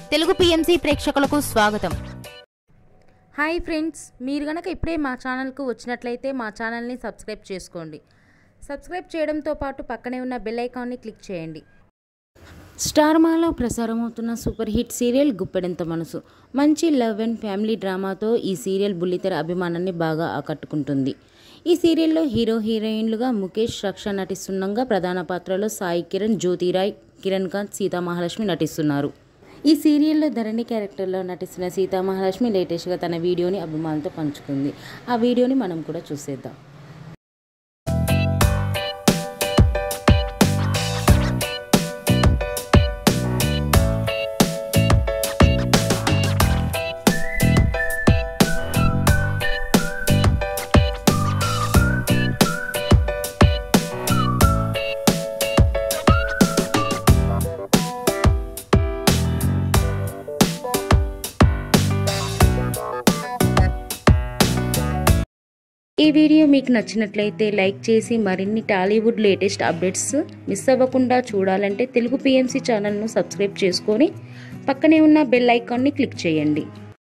Telugu PMC ప్రేక్షకులకు స్వాగతం hi friends మీరు గనక ఇప్పుడే మా ఛానల్కు వచ్చినట్లయితే మా ఛానల్ని సబ్స్క్రైబ్ చేసుకోండి సబ్స్క్రైబ్ చేయడంతో పాటు పక్కనే ఉన్న బెల్ ఐకాన్ని క్లిక్ చేయండి స్టార్ మాలో ప్రసారమవుతున్న సూపర్ హిట్ సీరియల్ గుప్పెడంత మనసు మంచి లవ్ అండ్ ఫ్యామిలీ డ్రామాతో ఈ సీరియల్ బుల్లితెర అభిమానాన్ని బాగా ఆకట్టుకుంటుంది ఈ సీరియల్లో హీరో హీరోయిన్లుగా ముఖేష్ రక్ష నటిస్తుండగా ప్రధాన పాత్రలో సాయి కిరణ్ జ్యోతిరాయ్ కిరణ్ కాంత్ సీతా మహాలక్ష్మి నటిస్తున్నారు ఈ సీరియల్లో ధరణి క్యారెక్టర్లో నటిస్తున్న సీతా మహాలక్ష్మి లేటెస్ట్గా తన వీడియోని అభిమానులతో పంచుకుంది ఆ వీడియోని మనం కూడా చూసేద్దాం ఈ వీడియో మీకు నచ్చినట్లయితే లైక్ చేసి మరిన్ని టాలీవుడ్ లేటెస్ట్ అప్డేట్స్ మిస్ అవ్వకుండా చూడాలంటే తెలుగు పిఎంసి ఛానల్ను సబ్స్క్రైబ్ చేసుకొని పక్కనే ఉన్న బెల్ ఐకాన్ని క్లిక్ చేయండి